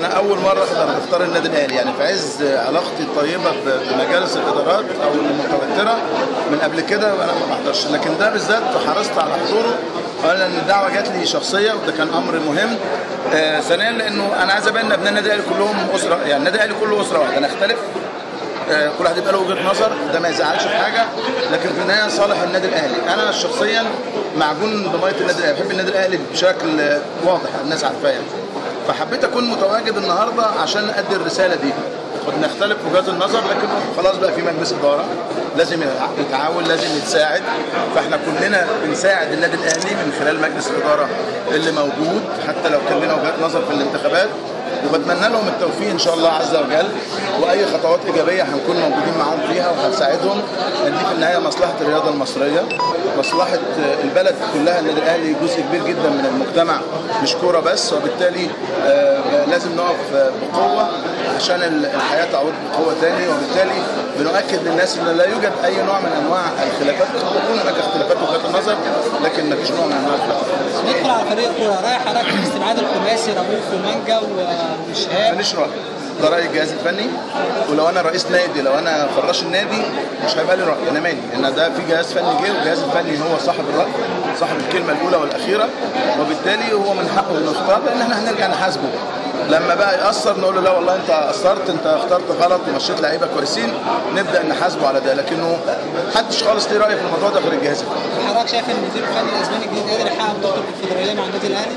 انا اول مره اقدر اختار النادي الاهلي يعني في عز علاقتي الطيبه ب- بمجالس الادارات او المتوتره من قبل كده انا ما بحضرش لكن ده بالذات حرصت على حضوره لان الدعوه جات لي شخصيه وده كان امر مهم آه ثانيا لانه انا عايز ابين ان ابناء النادي الاهلي كلهم اسره يعني النادي الاهلي كله اسره واحده نختلف آه، كل واحد يبقى له وجهه نظر ده ما يزعلش في حاجه لكن في النهايه صالح النادي الاهلي انا شخصيا معجون بميه النادي الاهلي بحب النادي الاهلي بشكل آه، واضح الناس عارفاه يعني. فحبيت اكون متواجد النهارده عشان ادي الرساله دي قد نختلف في وجهات النظر لكن خلاص بقى في مجلس اداره لازم يتعاون لازم يتساعد فاحنا كلنا بنساعد النادي الاهلي من خلال مجلس الاداره اللي موجود حتى لو كان لنا وجهات نظر في الانتخابات وبتمنى لهم التوفيق ان شاء الله عز وجل واي خطوات ايجابيه هنكون موجودين معاهم فيها وهنساعدهم لان دي في النهايه مصلحه الرياضه المصريه مصلحه البلد كلها النادي الاهلي جزء كبير جدا من المجتمع مش كوره بس وبالتالي آه، لازم نقف آه، بقوه عشان ال- الحياه تعود بقوه تاني وبالتالي بنؤكد للناس ان لا يوجد اي نوع من انواع الخلافات قد تكون هناك اختلافات وجهات النظر لكن ما فيش نوع من انواع الخلافات ندخل على فريق الكوره رايح حضرتك في استبعاد الخماسي رؤوف ومانجا وشهاب ماليش راي ده راي الجهاز الفني ولو انا رئيس نادي لو انا فراش النادي مش هيبقى لي راي انا مالي ان ده في جهاز فني جه والجهاز الفني هو صاحب الراي صاحب الكلمه الاولى والاخيره وبالتالي هو من حقه انه يختار لان احنا هنرجع نحاسبه لما بقى يأثر نقول له لا والله انت قصرت انت اخترت غلط ومشيت لعيبه كويسين نبدا نحاسبه على ده لكنه محدش خالص ليه راي في الموضوع ده غير الجهاز الفني حضرتك شايف ان المدير الفني الاسباني الجديد قادر يحقق بطوله الكونفدراليه مع النادي الاهلي؟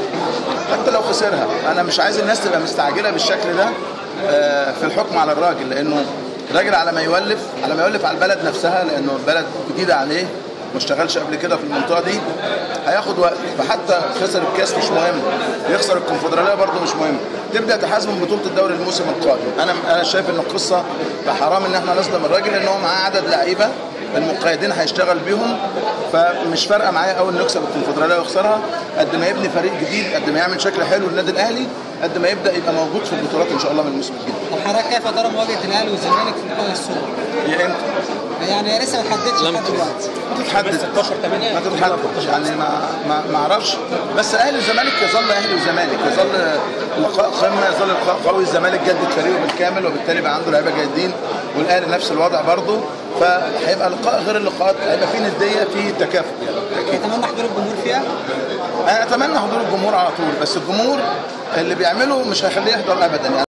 حتى لو خسرها انا مش عايز الناس تبقى مستعجله بالشكل ده آه، في الحكم على الراجل لانه الراجل على ما يولف على ما يولف على البلد نفسها لانه البلد جديده عليه ما اشتغلش قبل كده في المنطقه دي هياخد وقت فحتى خسر الكاس مش مهم يخسر الكونفدراليه برضه مش مهم تبدا تحاسبه من بطوله الدوري الموسم القادم انا انا شايف ان القصه حرام ان احنا نظلم الراجل لان هو معاه عدد لعيبه المقيدين هيشتغل بيهم فمش فارقه معايا قوي انه يكسب الكونفدراليه ويخسرها قد ما يبني فريق جديد قد ما يعمل شكل حلو للنادي الاهلي قد ما يبدا يبقى موجود في البطولات ان شاء الله من الموسم الجديد طب حضرتك كيف ترى مواجهه الاهلي والزمالك في البطوله السوري؟ هي امتى؟ يعني هي لسه ما اتحددتش لحد دلوقتي تتحدد 16 8 ما تتحدد يعني ما ما ما اعرفش بس اهلي والزمالك يظل اهلي والزمالك يظل لقاء قمه يظل لقاء قوي الزمالك جدد فريقه بالكامل وبالتالي بقى عنده لعيبه جيدين والاهلي نفس الوضع برضه فهيبقى لقاء غير اللقاءات هيبقى في نديه في تكافؤ يعني يتمنى حضور الجمهور فيها؟ انا اتمنى حضور الجمهور على طول بس الجمهور اللي بيعمله مش هيخليه يحضر ابدا يعني